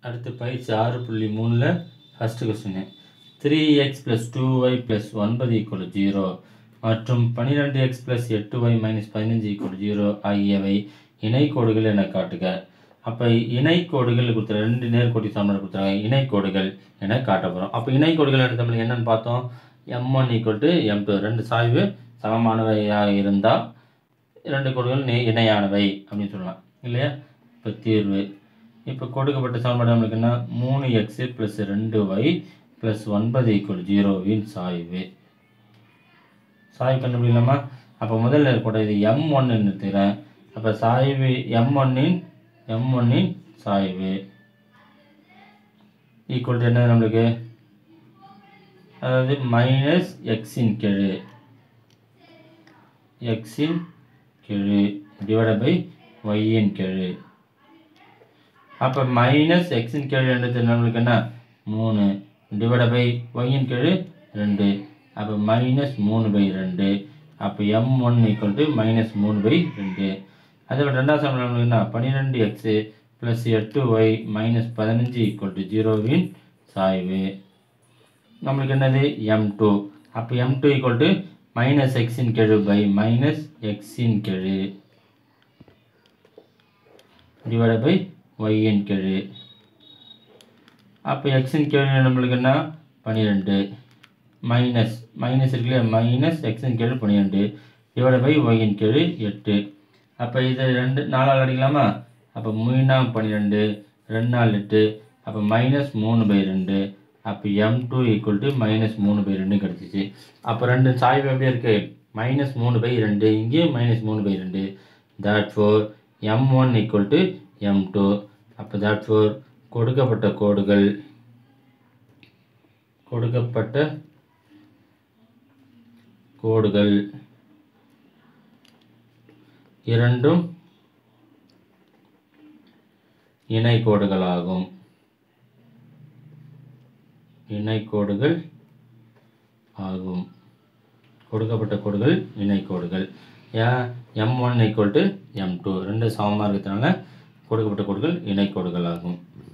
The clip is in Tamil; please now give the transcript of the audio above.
அடுத்து பயிற்சி ஆறு புள்ளி மூணில் first question three x plus two y plus ஒன்பது ஈக்குவல் ஜீரோ மற்றும் பன்னிரெண்டு எக்ஸ் ப்ளஸ் எட்டு ஒய் மைனஸ் பதினஞ்சு ஈக்குவல் ஜீரோ ஆகியவை இணைக்கோடுகள் என காட்டுக அப்போ இணைக்கோடுகள் கொடுத்துரு ரெண்டு நேர்கோட்டி சமன்பாடு கொடுத்துருக்காங்க இணைக்கோடுகள் என காட்ட போகிறோம் அப்போ இணைக்கோடுகள் எடுத்த நம்மளுக்கு என்னென்னு பார்த்தோம் M one equal to M two ரெண்டு சாய்வு சமமானவையாக இருந்தால் இரண்டு கோடுகள் நே இணையானவை அப்படின்னு சொல்லலாம் இல்லையா இப்போ தீர்வு இப்போ கொடுக்கப்பட்ட சமன்பாடு நம்மளுக்கு என்ன மூணு எக்ஸு ப்ளஸ் ரெண்டு ஒய் ப்ளஸ் ஒன்பது ஈக்குவல் ஜீரோவின் சாய்வு சாய்வு கண்டுபிடிக்கலாமா அப்போ முதல்ல கூட இது எம் ஒன்னு எடுத்துக்கிறேன் அப்போ சாய்வு எம் ஒன்னின் எம் ஒன்னின் சாய்வு ஈக்குவல் என்ன நம்மளுக்கு அதாவது மைனஸ் எக்ஸின் கெழு எக்ஸின் கெழு டிவைட் பை ஒய்யின் கெழு அப்போ மைனஸ் எக்ஸின் கெழு என்றது நம்மளுக்கு என்ன மூணு டிவைட் பை ஒய்யின் கெழு ரெண்டு அப்போ மைனஸ் மூணு பை ரெண்டு அப்போ M one equal to minus மூணு பை ரெண்டு அதே மாதிரி ரெண்டாவது சமன்பாடு நம்மளுக்கு என்ன பன்னிரெண்டு எக்ஸு ப்ளஸ் எட்டு ஒய் மைனஸ் பதினஞ்சு ஈக்குவல் டு ஜீரோவின் சாய்வு நம்மளுக்கு என்னது எம் டூ அப்போ M two equal to minus எக்ஸின் கெழு பை மைனஸ் எக்ஸின் கெழு டிவைட் பை ஒய்யின் கெழு அப்போ எக்ஸின் கெழு நம்மளுக்கு என்ன பன்னிரெண்டு மைனஸ் மைனஸ் இருக்குல்ல மைனஸ் எக்ஸின் கெழு பன்னிரெண்டு டிவைட் பை ஒய்யின் கெழு எட்டு அப்போ இது ரெண்டு நாலால் அடிக்கலாமா அப்போ மூணா பன்னிரெண்டு ரெண்டு நாள் எட்டு அப்போ மைனஸ் மூணு பை ரெண்டு அப்போ M two equal to minus மூணு பை ரெண்டு கிடச்சிச்சு அப்போ ரெண்டு சாய்வு எப்படி இருக்குது மைனஸ் மூணு பை ரெண்டு இங்கேயும் மைனஸ் மூணு பை ரெண்டு therefore M one equal to M two அப்போ தட் ஃபோர் கொடுக்கப்பட்ட கோடுகள் கொடுக்கப்பட்ட கோடுகள் இரண்டும் இணைக்கோடுகளாகும் இணைக்கோடுகள் ஆகும் கொடுக்கப்பட்ட கோடுகள் இணைக்கோடுகள் ஏன் M one equal to M two ரெண்டு சமமாக இருக்கிறதுனால கொடுக்கப்பட்ட கோடுகள் இணைக்கோடுகள் ஆகும்